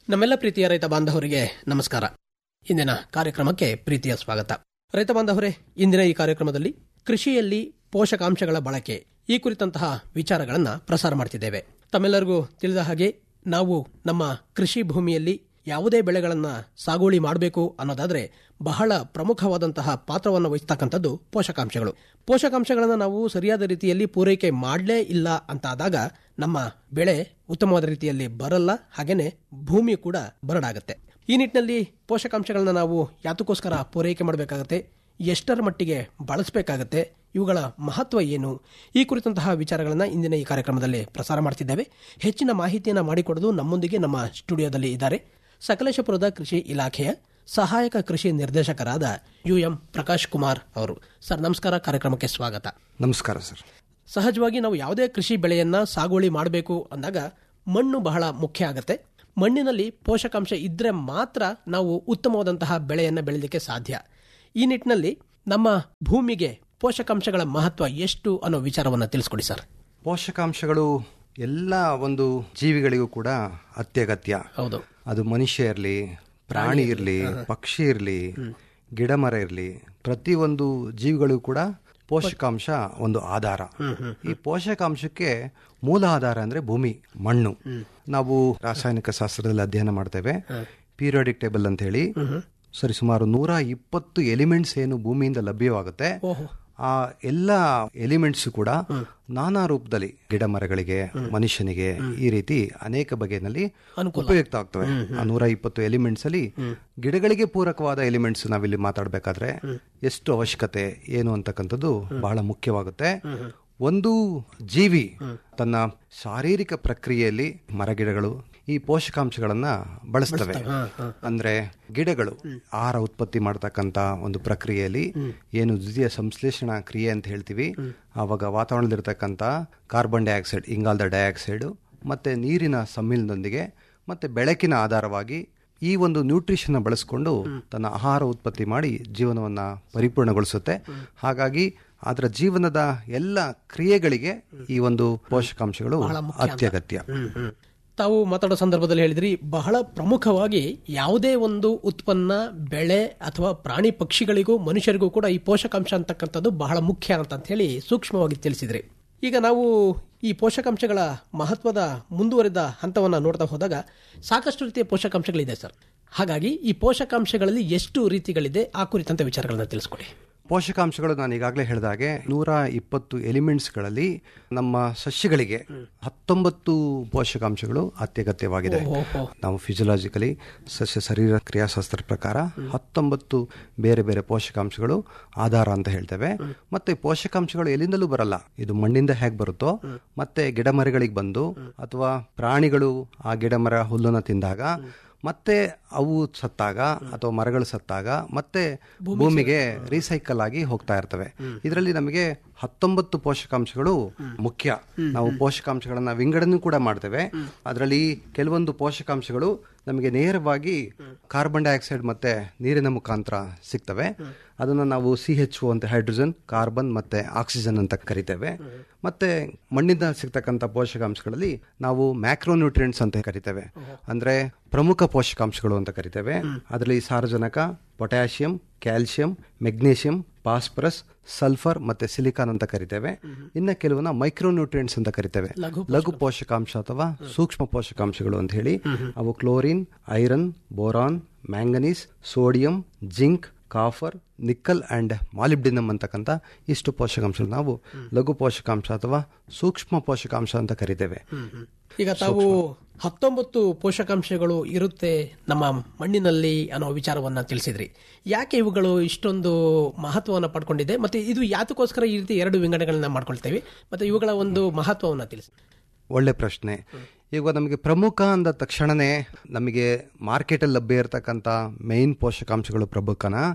ನಮ್ಮೆಲ್ಲ ಪ್ರೀತಿಯ ರೈತ ಬಾಂಧವರಿಗೆ ನಮಸ್ಕಾರ ಇಂದಿನ ಕಾರ್ಯಕ್ರಮಕ್ಕೆ ಪ್ರೀತಿಯ ಸ್ವಾಗತ ರೈತ ಬಾಂಧವರೇ ಇಂದಿನ ಈ ಕಾರ್ಯಕ್ರಮದಲ್ಲಿ ಕೃಷಿಯಲ್ಲಿ ಪೋಷಕಾಂಶಗಳ ಬಳಕೆ ಈ ಕುರಿತಂತಹ ವಿಚಾರಗಳನ್ನು ಪ್ರಸಾರ ಮಾಡ್ತಿದ್ದೇವೆ ತಮ್ಮೆಲ್ಲರಿಗೂ ತಿಳಿದ ಹಾಗೆ ನಾವು ನಮ್ಮ ಕೃಷಿ ಭೂಮಿಯಲ್ಲಿ ಯಾವುದೇ ಬೆಳೆಗಳನ್ನು ಸಾಗುವಳಿ ಮಾಡಬೇಕು ಅನ್ನೋದಾದ್ರೆ ಬಹಳ ಪ್ರಮುಖವಾದಂತಹ ಪಾತ್ರವನ್ನು ವಹಿಸ್ತಕ್ಕಂಥದ್ದು ಪೋಷಕಾಂಶಗಳು ಪೋಷಕಾಂಶಗಳನ್ನು ನಾವು ಸರಿಯಾದ ರೀತಿಯಲ್ಲಿ ಪೂರೈಕೆ ಮಾಡಲೇ ಇಲ್ಲ ಅಂತ ಆದಾಗ ನಮ್ಮ ಬೆಳೆ ಉತ್ತಮವಾದ ರೀತಿಯಲ್ಲಿ ಬರಲ್ಲ ಹಾಗೇನೆ ಭೂಮಿ ಕೂಡ ಬರಡಾಗುತ್ತೆ ಈ ನಿಟ್ಟಿನಲ್ಲಿ ಪೋಷಕಾಂಶಗಳನ್ನ ನಾವು ಯಾತಕ್ಕೋಸ್ಕರ ಪೂರೈಕೆ ಮಾಡಬೇಕಾಗತ್ತೆ ಎಷ್ಟರ ಮಟ್ಟಿಗೆ ಬಳಸಬೇಕಾಗತ್ತೆ ಇವುಗಳ ಮಹತ್ವ ಏನು ಈ ಕುರಿತಂತಹ ವಿಚಾರಗಳನ್ನು ಇಂದಿನ ಈ ಕಾರ್ಯಕ್ರಮದಲ್ಲಿ ಪ್ರಸಾರ ಮಾಡ್ತಿದ್ದೇವೆ ಹೆಚ್ಚಿನ ಮಾಹಿತಿಯನ್ನು ಮಾಡಿಕೊಡಲು ನಮ್ಮೊಂದಿಗೆ ನಮ್ಮ ಸ್ಟುಡಿಯೋದಲ್ಲಿ ಇದ್ದಾರೆ ಸಕಲೇಶಪುರದ ಕೃಷಿ ಇಲಾಖೆಯ ಸಹಾಯಕ ಕೃಷಿ ನಿರ್ದೇಶಕರಾದ ಯು ಎಂ ಪ್ರಕಾಶ್ ಕುಮಾರ್ ಅವರು ಸರ್ ನಮಸ್ಕಾರ ಕಾರ್ಯಕ್ರಮಕ್ಕೆ ಸ್ವಾಗತ ನಮಸ್ಕಾರ ಸರ್ ಸಹಜವಾಗಿ ನಾವು ಯಾವುದೇ ಕೃಷಿ ಬೆಳೆಯನ್ನ ಸಾಗುವಳಿ ಮಾಡಬೇಕು ಅಂದಾಗ ಮಣ್ಣು ಬಹಳ ಮುಖ್ಯ ಆಗುತ್ತೆ ಮಣ್ಣಿನಲ್ಲಿ ಪೋಷಕಾಂಶ ಇದ್ರೆ ಮಾತ್ರ ನಾವು ಉತ್ತಮವಾದಂತಹ ಬೆಳೆಯನ್ನ ಬೆಳೆಯಲಿಕ್ಕೆ ಸಾಧ್ಯ ಈ ನಿಟ್ಟಿನಲ್ಲಿ ನಮ್ಮ ಭೂಮಿಗೆ ಪೋಷಕಾಂಶಗಳ ಮಹತ್ವ ಎಷ್ಟು ಅನ್ನೋ ವಿಚಾರವನ್ನ ತಿಳಿಸ್ಕೊಡಿ ಸರ್ ಪೋಷಕಾಂಶಗಳು ಎಲ್ಲ ಒಂದು ಜೀವಿಗಳಿಗೂ ಕೂಡ ಅತ್ಯಗತ್ಯ ಹೌದು ಅದು ಮನುಷ್ಯ ಇರಲಿ ಪ್ರಾಣಿ ಇರಲಿ ಪಕ್ಷಿ ಇರಲಿ ಗಿಡ ಮರ ಇರಲಿ ಪ್ರತಿಯೊಂದು ಜೀವಿಗಳಿಗೂ ಕೂಡ ಪೋಷಕಾಂಶ ಒಂದು ಆಧಾರ ಈ ಪೋಷಕಾಂಶಕ್ಕೆ ಮೂಲ ಆಧಾರ ಅಂದ್ರೆ ಭೂಮಿ ಮಣ್ಣು ನಾವು ರಾಸಾಯನಿಕ ಶಾಸ್ತ್ರದಲ್ಲಿ ಅಧ್ಯಯನ ಮಾಡ್ತೇವೆ ಪೀರಿಯಾಡಿಕ್ ಟೇಬಲ್ ಅಂತ ಹೇಳಿ ಸರಿ ಸುಮಾರು ನೂರ ಇಪ್ಪತ್ತು ಎಲಿಮೆಂಟ್ಸ್ ಏನು ಭೂಮಿಯಿಂದ ಲಭ್ಯವಾಗುತ್ತೆ ಆ ಎಲ್ಲ ಎಲಿಮೆಂಟ್ಸ್ ಕೂಡ ನಾನಾ ರೂಪದಲ್ಲಿ ಗಿಡ ಮರಗಳಿಗೆ ಮನುಷ್ಯನಿಗೆ ಈ ರೀತಿ ಅನೇಕ ಬಗೆಯಲ್ಲಿ ಉಪಯುಕ್ತ ಆಗ್ತವೆ ಆ ನೂರ ಇಪ್ಪತ್ತು ಎಲಿಮೆಂಟ್ಸ್ ಅಲ್ಲಿ ಗಿಡಗಳಿಗೆ ಪೂರಕವಾದ ಎಲಿಮೆಂಟ್ಸ್ ನಾವಿಲ್ಲಿ ಮಾತಾಡಬೇಕಾದ್ರೆ ಎಷ್ಟು ಅವಶ್ಯಕತೆ ಏನು ಅಂತಕ್ಕಂಥದ್ದು ಬಹಳ ಮುಖ್ಯವಾಗುತ್ತೆ ಒಂದು ಜೀವಿ ತನ್ನ ಶಾರೀರಿಕ ಪ್ರಕ್ರಿಯೆಯಲ್ಲಿ ಮರಗಿಡಗಳು ಈ ಪೋಷಕಾಂಶಗಳನ್ನ ಬಳಸ್ತವೆ ಅಂದ್ರೆ ಗಿಡಗಳು ಆಹಾರ ಉತ್ಪತ್ತಿ ಮಾಡತಕ್ಕಂತ ಒಂದು ಪ್ರಕ್ರಿಯೆಯಲ್ಲಿ ಏನು ದ್ವಿತೀಯ ಸಂಶ್ಲೇಷಣಾ ಕ್ರಿಯೆ ಅಂತ ಹೇಳ್ತೀವಿ ಆವಾಗ ವಾತಾವರಣದಲ್ಲಿರ್ತಕ್ಕಂಥ ಕಾರ್ಬನ್ ಡೈಆಕ್ಸೈಡ್ ಇಂಗಾಲದ ಡೈಆಕ್ಸೈಡ್ ಮತ್ತೆ ನೀರಿನ ಸಮ್ಮಿಲನದೊಂದಿಗೆ ಮತ್ತೆ ಬೆಳಕಿನ ಆಧಾರವಾಗಿ ಈ ಒಂದು ನ್ಯೂಟ್ರಿಷನ್ ಬಳಸಿಕೊಂಡು ತನ್ನ ಆಹಾರ ಉತ್ಪತ್ತಿ ಮಾಡಿ ಜೀವನವನ್ನ ಪರಿಪೂರ್ಣಗೊಳಿಸುತ್ತೆ ಹಾಗಾಗಿ ಅದರ ಜೀವನದ ಎಲ್ಲ ಕ್ರಿಯೆಗಳಿಗೆ ಈ ಒಂದು ಪೋಷಕಾಂಶಗಳು ಅತ್ಯಗತ್ಯ ತಾವು ಮಾತಾಡೋ ಸಂದರ್ಭದಲ್ಲಿ ಹೇಳಿದ್ರಿ ಬಹಳ ಪ್ರಮುಖವಾಗಿ ಯಾವುದೇ ಒಂದು ಉತ್ಪನ್ನ ಬೆಳೆ ಅಥವಾ ಪ್ರಾಣಿ ಪಕ್ಷಿಗಳಿಗೂ ಮನುಷ್ಯರಿಗೂ ಕೂಡ ಈ ಪೋಷಕಾಂಶ ಅಂತಕ್ಕಂಥದ್ದು ಬಹಳ ಮುಖ್ಯ ಅಂತ ಹೇಳಿ ಸೂಕ್ಷ್ಮವಾಗಿ ತಿಳಿಸಿದ್ರಿ ಈಗ ನಾವು ಈ ಪೋಷಕಾಂಶಗಳ ಮಹತ್ವದ ಮುಂದುವರಿದ ಹಂತವನ್ನು ನೋಡ್ತಾ ಹೋದಾಗ ಸಾಕಷ್ಟು ರೀತಿಯ ಪೋಷಕಾಂಶಗಳಿದೆ ಸರ್ ಹಾಗಾಗಿ ಈ ಪೋಷಕಾಂಶಗಳಲ್ಲಿ ಎಷ್ಟು ರೀತಿಗಳಿದೆ ಆ ಕುರಿತಂತೆ ವಿಚಾರಗಳನ್ನ ತಿಳಿಸ್ಕೊಡಿ ಪೋಷಕಾಂಶಗಳು ನಾನು ಈಗಾಗಲೇ ಹೇಳಿದಾಗೆ ನೂರ ಇಪ್ಪತ್ತು ಎಲಿಮೆಂಟ್ಸ್ಗಳಲ್ಲಿ ನಮ್ಮ ಸಸ್ಯಗಳಿಗೆ ಹತ್ತೊಂಬತ್ತು ಪೋಷಕಾಂಶಗಳು ಅತ್ಯಗತ್ಯವಾಗಿದೆ ನಾವು ಫಿಸಿಯಲಾಜಿಕಲಿ ಸಸ್ಯ ಶರೀರ ಕ್ರಿಯಾಶಾಸ್ತ್ರ ಪ್ರಕಾರ ಹತ್ತೊಂಬತ್ತು ಬೇರೆ ಬೇರೆ ಪೋಷಕಾಂಶಗಳು ಆಧಾರ ಅಂತ ಹೇಳ್ತೇವೆ ಮತ್ತೆ ಪೋಷಕಾಂಶಗಳು ಎಲ್ಲಿಂದಲೂ ಬರಲ್ಲ ಇದು ಮಣ್ಣಿಂದ ಹೇಗೆ ಬರುತ್ತೋ ಮತ್ತೆ ಗಿಡ ಮರಗಳಿಗೆ ಬಂದು ಅಥವಾ ಪ್ರಾಣಿಗಳು ಆ ಗಿಡ ಮರ ಹುಲ್ಲನ್ನು ತಿಂದಾಗ ಮತ್ತೆ ಅವು ಸತ್ತಾಗ ಅಥವಾ ಮರಗಳು ಸತ್ತಾಗ ಮತ್ತೆ ಭೂಮಿಗೆ ರೀಸೈಕಲ್ ಆಗಿ ಹೋಗ್ತಾ ಇರ್ತವೆ ಇದರಲ್ಲಿ ನಮಗೆ ಹತ್ತೊಂಬತ್ತು ಪೋಷಕಾಂಶಗಳು ಮುಖ್ಯ ನಾವು ಪೋಷಕಾಂಶಗಳನ್ನ ವಿಂಗಡಣೆ ಕೂಡ ಮಾಡ್ತೇವೆ ಅದರಲ್ಲಿ ಕೆಲವೊಂದು ಪೋಷಕಾಂಶಗಳು ನಮಗೆ ನೇರವಾಗಿ ಕಾರ್ಬನ್ ಡೈಆಕ್ಸೈಡ್ ಮತ್ತೆ ನೀರಿನ ಮುಖಾಂತರ ಸಿಗ್ತವೆ ಅದನ್ನ ನಾವು ಸಿ ಎಚ್ ಅಂತ ಹೈಡ್ರೋಜನ್ ಕಾರ್ಬನ್ ಮತ್ತೆ ಆಕ್ಸಿಜನ್ ಅಂತ ಕರಿತೇವೆ ಮತ್ತೆ ಮಣ್ಣಿಂದ ಸಿಗ್ತಕ್ಕಂಥ ಪೋಷಕಾಂಶಗಳಲ್ಲಿ ನಾವು ಮ್ಯಾಕ್ರೋನ್ಯೂಟ್ರಿಯೆಂಟ್ಸ್ ಅಂತ ಕರಿತೇವೆ ಅಂದ್ರೆ ಪ್ರಮುಖ ಪೋಷಕಾಂಶಗಳು ಅಂತ ಕರಿತೇವೆ ಅದರಲ್ಲಿ ಸಾರಜನಕ potassium calcium magnesium phosphorus sulphur ಮತ್ತೆ ಸಿಲಿಕಾನ್ ಅಂತ ಕರಿತೇವೆ ಇನ್ನ ಕೆಲವನ್ನ ಮೈಕ್ರೋನ್ಯೂಟ್ರಿಯೆಂಟ್ಸ್ ಅಂತ ಕರಿತೇವೆ ಲಘು ಪೋಷಕಾಂಶ ಅಥವಾ ಸೂಕ್ಷ್ಮ ಪೋಷಕಾಂಶಗಳು ಅಂತ ಹೇಳಿ ಅವು chlorine iron boron manganese sodium zinc copper nickel and molybdenum ಅಂತಕ್ಕಂಥ ಇಷ್ಟು ಪೋಷಕಾಂಶಗಳು ನಾವು ಲಘು ಪೋಷಕಾಂಶ ಅಥವಾ ಸೂಕ್ಷ್ಮ ಪೋಷಕಾಂಶ ಅಂತ ಕರಿತೇವೆ ಈಗ ತಾವು ಹತ್ತೊಂಬತ್ತು ಪೋಷಕಾಂಶಗಳು ಇರುತ್ತೆ ನಮ್ಮ ಮಣ್ಣಿನಲ್ಲಿ ಅನ್ನೋ ವಿಚಾರವನ್ನ ತಿಳಿಸಿದ್ರಿ ಯಾಕೆ ಇವುಗಳು ಇಷ್ಟೊಂದು ಮಹತ್ವವನ್ನು ಪಡ್ಕೊಂಡಿದೆ ಮತ್ತೆ ಇದು ಯಾತಕ್ಕೋಸ್ಕರ ಈ ರೀತಿ ಎರಡು ವಿಂಗಡಣೆಗಳನ್ನ ಮಾಡ್ಕೊಳ್ತೇವೆ ಮತ್ತೆ ಇವುಗಳ ಒಂದು ಮಹತ್ವವನ್ನು ತಿಳಿಸಿ ಒಳ್ಳೆ ಪ್ರಶ್ನೆ ಈಗ ನಮಗೆ ಪ್ರಮುಖ ಅಂದ ತಕ್ಷಣನೇ ನಮಗೆ ಮಾರ್ಕೆಟಲ್ಲಿ ಲಭ್ಯ ಇರತಕ್ಕಂಥ ಮೇನ್ ಪೋಷಕಾಂಶಗಳು ಪ್ರಮುಖನ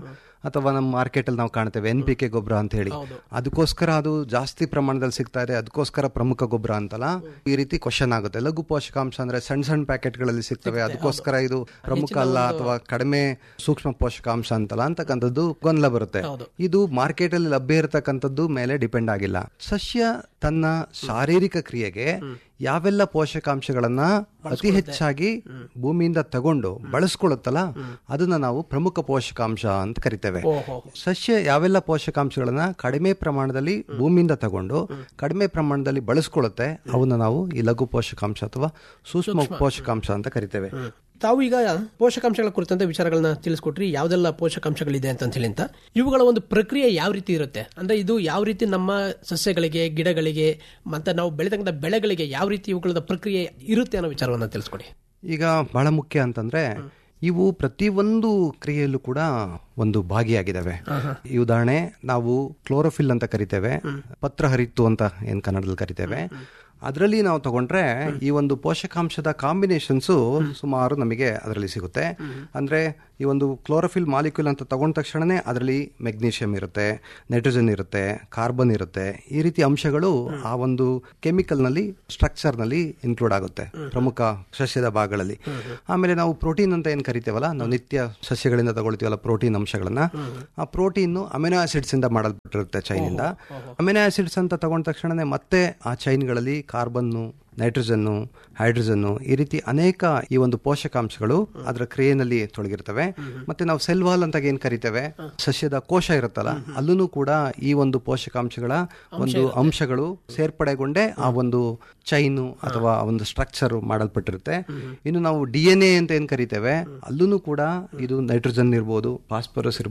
ಅಥವಾ ನಮ್ಮ ಮಾರ್ಕೆಟ್ ಅಲ್ಲಿ ನಾವು ಕಾಣ್ತೇವೆ ಎನ್ ಪಿ ಕೆ ಗೊಬ್ಬರ ಅಂತ ಹೇಳಿ ಅದಕ್ಕೋಸ್ಕರ ಅದು ಜಾಸ್ತಿ ಪ್ರಮಾಣದಲ್ಲಿ ಸಿಗ್ತಾ ಇದೆ ಅದಕ್ಕೋಸ್ಕರ ಪ್ರಮುಖ ಗೊಬ್ಬರ ಅಂತಲ್ಲ ಈ ರೀತಿ ಕ್ವಶನ್ ಆಗುತ್ತೆ ಲಘು ಪೋಷಕಾಂಶ ಅಂದ್ರೆ ಸಣ್ಣ ಸಣ್ಣ ಪ್ಯಾಕೆಟ್ಗಳಲ್ಲಿ ಸಿಗ್ತವೆ ಅದಕ್ಕೋಸ್ಕರ ಇದು ಪ್ರಮುಖ ಅಲ್ಲ ಅಥವಾ ಕಡಿಮೆ ಸೂಕ್ಷ್ಮ ಪೋಷಕಾಂಶ ಅಂತಲ್ಲ ಅಂತಕ್ಕಂಥದ್ದು ಗೊಂದಲ ಬರುತ್ತೆ ಇದು ಮಾರ್ಕೆಟ್ ಅಲ್ಲಿ ಲಭ್ಯ ಇರತಕ್ಕಂಥದ್ದು ಮೇಲೆ ಡಿಪೆಂಡ್ ಆಗಿಲ್ಲ ಸಸ್ಯ ತನ್ನ ಶಾರೀರಿಕ ಕ್ರಿಯೆಗೆ ಯಾವೆಲ್ಲ ಪೋಷಕಾಂಶಗಳನ್ನ ಅತಿ ಹೆಚ್ಚಾಗಿ ಭೂಮಿಯಿಂದ ತಗೊಂಡು ಬಳಸ್ಕೊಳ್ಳುತ್ತಲ್ಲ ಅದನ್ನ ನಾವು ಪ್ರಮುಖ ಪೋಷಕಾಂಶ ಅಂತ ಕರಿತೇವೆ ಸಸ್ಯ ಯಾವೆಲ್ಲ ಪೋಷಕಾಂಶಗಳನ್ನ ಕಡಿಮೆ ಪ್ರಮಾಣದಲ್ಲಿ ಭೂಮಿಯಿಂದ ತಗೊಂಡು ಕಡಿಮೆ ಪ್ರಮಾಣದಲ್ಲಿ ಬಳಸ್ಕೊಳ್ಳುತ್ತೆ ಅವನ್ನ ನಾವು ಈ ಲಘು ಪೋಷಕಾಂಶ ಅಥವಾ ಸೂಕ್ಷ್ಮ ಪೋಷಕಾಂಶ ಅಂತ ಕರಿತೇವೆ ತಾವು ಈಗ ಪೋಷಕಾಂಶಗಳ ಕುರಿತಂತೆ ವಿಚಾರಗಳನ್ನ ತಿಳಿಸ್ಕೊಟ್ರಿ ಯಾವ್ದೆಲ್ಲ ಪೋಷಕಾಂಶಗಳಿದೆ ಅಂತ ಹೇಳಿ ಅಂತ ಇವುಗಳ ಒಂದು ಪ್ರಕ್ರಿಯೆ ಯಾವ ರೀತಿ ಇರುತ್ತೆ ಅಂದ್ರೆ ಇದು ಯಾವ ರೀತಿ ನಮ್ಮ ಸಸ್ಯಗಳಿಗೆ ಗಿಡಗಳಿಗೆ ಮತ್ತೆ ನಾವು ಬೆಳೆತಕ್ಕಂಥ ಬೆಳೆಗಳಿಗೆ ಯಾವ ರೀತಿ ಇವುಗಳ ಪ್ರಕ್ರಿಯೆ ಇರುತ್ತೆ ಅನ್ನೋ ವಿಚಾರವನ್ನ ತಿಳಿಸ್ಕೊಡಿ ಈಗ ಬಹಳ ಮುಖ್ಯ ಅಂತಂದ್ರೆ ಇವು ಪ್ರತಿಯೊಂದು ಕ್ರಿಯೆಯಲ್ಲೂ ಕೂಡ ಒಂದು ಭಾಗಿಯಾಗಿದ್ದಾವೆ ಈ ಉದಾಹರಣೆ ನಾವು ಕ್ಲೋರೋಫಿಲ್ ಅಂತ ಕರಿತೇವೆ ಪತ್ರ ಹರಿತ್ತು ಅಂತ ಏನ್ ಕನ್ನಡದಲ್ಲಿ ಕರಿತೇವೆ ಅದರಲ್ಲಿ ನಾವು ತಗೊಂಡ್ರೆ ಈ ಒಂದು ಪೋಷಕಾಂಶದ ಕಾಂಬಿನೇಷನ್ಸ್ ಸುಮಾರು ನಮಗೆ ಅದರಲ್ಲಿ ಸಿಗುತ್ತೆ ಅಂದ್ರೆ ಈ ಒಂದು ಕ್ಲೋರೋಫಿಲ್ ಮಾಲಿಕ್ಯೂಲ್ ಅಂತ ತಗೊಂಡ ತಕ್ಷಣನೇ ಅದರಲ್ಲಿ ಮೆಗ್ನೀಷಿಯಂ ಇರುತ್ತೆ ನೈಟ್ರೋಜನ್ ಇರುತ್ತೆ ಕಾರ್ಬನ್ ಇರುತ್ತೆ ಈ ರೀತಿ ಅಂಶಗಳು ಆ ಒಂದು ಕೆಮಿಕಲ್ ನಲ್ಲಿ ಸ್ಟ್ರಕ್ಚರ್ ನಲ್ಲಿ ಇನ್ಕ್ಲೂಡ್ ಆಗುತ್ತೆ ಪ್ರಮುಖ ಸಸ್ಯದ ಭಾಗಗಳಲ್ಲಿ ಆಮೇಲೆ ನಾವು ಪ್ರೋಟೀನ್ ಅಂತ ಏನ್ ಕರಿತೇವಲ್ಲ ನಾವು ನಿತ್ಯ ಸಸ್ಯಗಳಿಂದ ತಗೊಳ್ತೀವಲ್ಲ ಪ್ರೋಟೀನ್ ಅಂಶಗಳನ್ನ ಆ ಪ್ರೋಟೀನ್ ಅಮಿನೋ ಆಸಿಡ್ಸ್ ಇಂದ ಮಾಡಲ್ಪಟ್ಟಿರುತ್ತೆ ಚೈನ್ ಇಂದ ಅಮಿನೋ ಆಸಿಡ್ಸ್ ಅಂತ ತಗೊಂಡ ತಕ್ಷಣನೇ ಮತ್ತೆ ಆ ಚೈನ್ಗಳಲ್ಲಿ ಕಾರ್ಬನ್ನು ನೈಟ್ರೋಜನ್ನು ಹೈಡ್ರೋಜನ್ನು ಈ ರೀತಿ ಅನೇಕ ಈ ಒಂದು ಪೋಷಕಾಂಶಗಳು ಅದರ ಕ್ರಿಯೆನಲ್ಲಿ ತೊಡಗಿರ್ತವೆ ಮತ್ತೆ ನಾವು ಸೆಲ್ ವಾಲ್ ಅಂತ ಏನ್ ಕರಿತೇವೆ ಸಸ್ಯದ ಕೋಶ ಇರುತ್ತಲ್ಲ ಅಲ್ಲೂ ಕೂಡ ಈ ಒಂದು ಪೋಷಕಾಂಶಗಳ ಒಂದು ಅಂಶಗಳು ಸೇರ್ಪಡೆಗೊಂಡೇ ಆ ಒಂದು ಚೈನು ಅಥವಾ ಒಂದು ಸ್ಟ್ರಕ್ಚರ್ ಮಾಡಲ್ಪಟ್ಟಿರುತ್ತೆ ಇನ್ನು ನಾವು ಡಿ ಎನ್ ಎ ಅಂತ ಏನ್ ಕರಿತೇವೆ ಅಲ್ಲೂ ಕೂಡ ಇದು ನೈಟ್ರೋಜನ್ ಇರ್ಬೋದು ಫಾಸ್ಫರಸ್ ಇರ್ಬೋದು